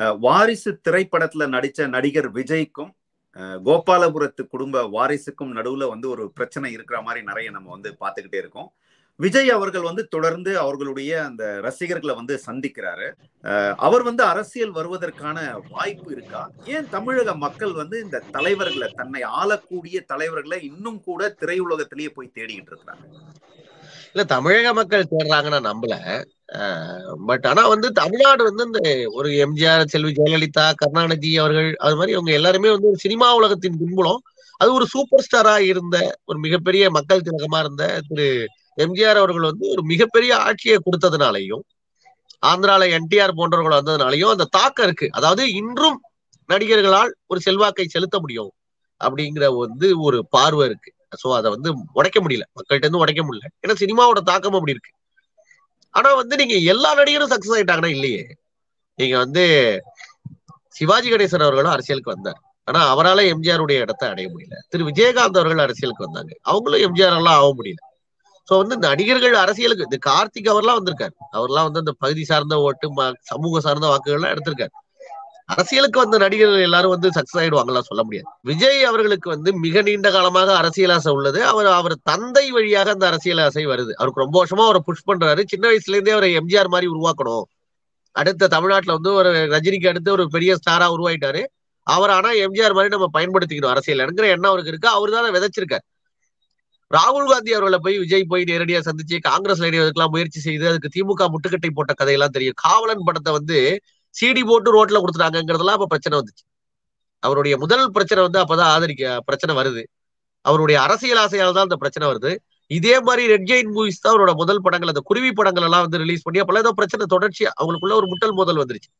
அஹ், வாரிசு திரைப்படத்துல நடிச்ச நடிகர் விஜய்க்கும் அஹ், கோபாலபுரத்து குடும்ப வாரிசுக்கும் நடுவுல வந்து ஒரு பிரச்சனை இருக்கிற மாதிரி நிறைய நம்ம வந்து பார்த்துக்கிட்டே இருக்கோம் விஜய் அவர்கள் வந்து தொடர்ந்து அவர்களுடைய அந்த ரசிகர்களை வந்து சந்திக்கிறாரு அஹ், அவர் வந்து அரசியல் வருவதற்கான வாய்ப்பு இருக்கா ஏன் தமிழக மக்கள் வந்து இந்த தலைவர்களை தன்னை ஆளக்கூடிய தலைவர்களை இன்னும் கூட திரையுலகத்திலேயே போய் தேடிக்கிட்டு இருக்கிறாங்க இல்ல தமிழக மக்கள் தேடுறாங்கன்னு நான் நம்பல பட் ஆனா வந்து தமிழ்நாடு வந்து இந்த ஒரு எம்ஜிஆர் செல்வி ஜெயலலிதா கருணாநிதி அவர்கள் அது மாதிரி அவங்க எல்லாருமே வந்து ஒரு சினிமா உலகத்தின் பின்புலம் அது ஒரு சூப்பர் ஸ்டாரா இருந்த ஒரு மிகப்பெரிய மக்கள் திலகமா இருந்த திரு எம்ஜிஆர் அவர்கள் வந்து ஒரு மிகப்பெரிய ஆட்சியை கொடுத்ததுனாலையும் ஆந்திரால என்டிஆர் போன்றவர்கள் வந்ததுனாலையும் அந்த தாக்கம் இருக்கு அதாவது இன்றும் நடிகர்களால் ஒரு செல்வாக்கை செலுத்த முடியும் அப்படிங்கிற வந்து ஒரு பார்வை இருக்கு சோ அதை வந்து உடைக்க முடியல மக்கள்கிட்ட இருந்து உடைக்க முடியல ஏன்னா சினிமாவோட தாக்கம் அப்படி இருக்கு ஆனா வந்து நீங்க எல்லா நடிகரும் சக்சஸ் ஆயிட்டாங்கன்னா இல்லையே நீங்க வந்து சிவாஜி கணேசன் அவர்களும் அரசியலுக்கு வந்தார் ஆனா அவரால எம்ஜிஆருடைய இடத்தை அடைய முடியல திரு விஜயகாந்த் அவர்கள் அரசியலுக்கு வந்தாங்க அவங்களும் எம்ஜிஆர் எல்லாம் ஆக முடியல சோ வந்து நடிகர்கள் அரசியலுக்கு இந்த கார்த்திக் அவர்லாம் வந்திருக்காரு அவர்லாம் வந்து அந்த பகுதி சார்ந்த ஓட்டு ம- சமூக சார்ந்த வாக்குகள்லாம் எடுத்திருக்காரு அரசியலுக்கு வந்த நடிகர்கள் எல்லாரும் வந்து சக்சஸ் ஆயிடுவாங்கலாம் சொல்ல முடியாது விஜய் அவர்களுக்கு வந்து மிக நீண்ட காலமாக அரசியல் ஆசை உள்ளது அவர் அவர் தந்தை வழியாக அந்த அரசியல் ஆசை வருது அவருக்கு ரொம்ப வருஷமா அவரை புஷ் பண்றாரு சின்ன வயசுல இருந்தே அவரை எம்ஜிஆர் மாதிரி உருவாக்கணும் அடுத்த தமிழ்நாட்டுல வந்து ஒரு ரஜினிக்கு அடுத்து ஒரு பெரிய ஸ்டாரா உருவாயிட்டாரு அவர் ஆனா எம்ஜிஆர் மாதிரி நம்ம பயன்படுத்திக்கணும் அரசியல் என்கிற எண்ணம் அவருக்கு இருக்கு அவர் தான் விதைச்சிருக்காரு ராகுல் காந்தி அவர்களை போய் விஜய் போய் நேரடியா சந்திச்சு காங்கிரஸ்ல இணைவதற்கெல்லாம் முயற்சி செய்து அதுக்கு திமுக முட்டுக்கட்டை போட்ட கதையெல்லாம் தெரியும் காவலன் படத்தை வந்து சிடி போட்டு ரோட்ல கொடுத்துட்டாங்கிறதெல்லாம் அப்ப பிரச்சனை வந்துச்சு அவருடைய முதல் பிரச்சனை வந்து அப்பதான் ஆதரிக்க பிரச்சனை வருது அவருடைய அரசியல் ஆசையால் தான் அந்த பிரச்சனை வருது இதே மாதிரி ரெட் ஜெயின் மூவிஸ் தான் அவரோட முதல் படங்கள் அந்த குருவி படங்கள் எல்லாம் வந்து ரிலீஸ் பண்ணி அப்பெல்லாம் ஏதோ பிரச்சனை தொடர்ச்சியா அவங்களுக்குள்ள ஒரு முட்டல் மோதல் வந்துருச்சு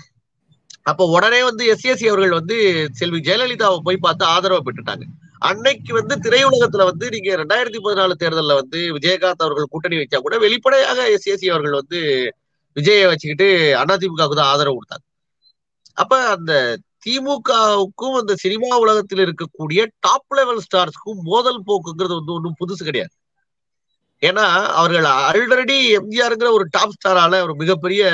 அப்ப உடனே வந்து எஸ்எஸ்சி அவர்கள் வந்து செல்வி ஜெயலலிதாவை போய் பார்த்து ஆதரவு பெற்றுட்டாங்க அன்னைக்கு வந்து திரையுலகத்துல வந்து நீங்க ரெண்டாயிரத்தி பதினாலு தேர்தல்ல வந்து விஜயகாந்த் அவர்கள் கூட்டணி வச்சா கூட வெளிப்படையாக எஸ்எஸ்சி அவர்கள் வந்து விஜயை வச்சுக்கிட்டு அதிமுகவுக்கு தான் ஆதரவு கொடுத்தாங்க அப்ப அந்த திமுகவுக்கும் அந்த சினிமா உலகத்தில் இருக்கக்கூடிய டாப் லெவல் ஸ்டார்ஸ்க்கும் மோதல் போக்குங்கிறது வந்து ஒன்றும் புதுசு கிடையாது ஏன்னா அவர்கள் ஆல்ரெடி எம்ஜிஆருங்கிற ஒரு டாப் ஸ்டாரால ஒரு மிகப்பெரிய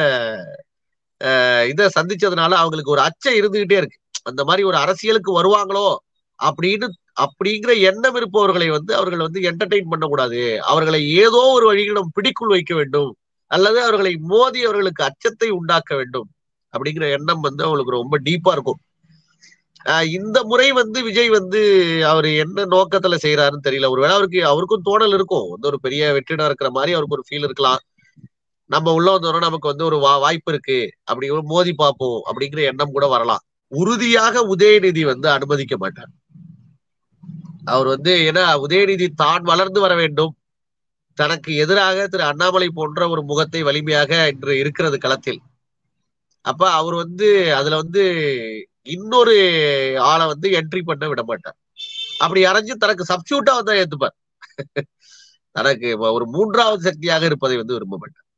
அஹ், இதை சந்திச்சதுனால அவங்களுக்கு ஒரு அச்சம் இருந்துகிட்டே இருக்கு அந்த மாதிரி ஒரு அரசியலுக்கு வருவாங்களோ அப்படின்னு அப்படிங்கிற எண்ணம் இருப்பவர்களை வந்து அவர்கள் வந்து என்டர்டெயின் பண்ணக்கூடாது அவர்களை ஏதோ ஒரு வழியில் நம்ம பிடிக்குள் வைக்க வேண்டும் அல்லது அவர்களை மோதி அவர்களுக்கு அச்சத்தை உண்டாக்க வேண்டும் அப்படிங்கிற எண்ணம் வந்து அவங்களுக்கு ரொம்ப டீப்பா இருக்கும் ஆஹ் இந்த முறை வந்து விஜய் வந்து அவர் என்ன நோக்கத்துல செய்யறாருன்னு தெரியல ஒருவேளை அவருக்கு அவருக்கும் தோணல் இருக்கும் வந்து ஒரு பெரிய வெற்றிடம் இருக்கிற மாதிரி அவருக்கு ஒரு ஃபீல் இருக்கலாம் நம்ம உள்ள வந்தோம்னா நமக்கு வந்து ஒரு வா- வாய்ப்பு இருக்கு அப்படி ஒரு மோதி பார்ப்போம் அப்படிங்கிற எண்ணம் கூட வரலாம் உறுதியாக உதயநிதி வந்து அனுமதிக்க மாட்டார் அவர் வந்து ஏன்னா உதயநிதி தான் வளர்ந்து வர வேண்டும் தனக்கு எதிராக திரு அண்ணாமலை போன்ற ஒரு முகத்தை வலிமையாக இன்று இருக்கிறது களத்தில் அப்ப அவர் வந்து அதுல வந்து இன்னொரு ஆளை வந்து என்ட்ரி பண்ண விட மாட்டார் அப்படி அரைஞ்சு தனக்கு சப்ஸ்டியூட்டா வந்தா ஏத்துப்பார் தனக்கு ஒரு மூன்றாவது சக்தியாக இருப்பதை வந்து விரும்ப மாட்டார்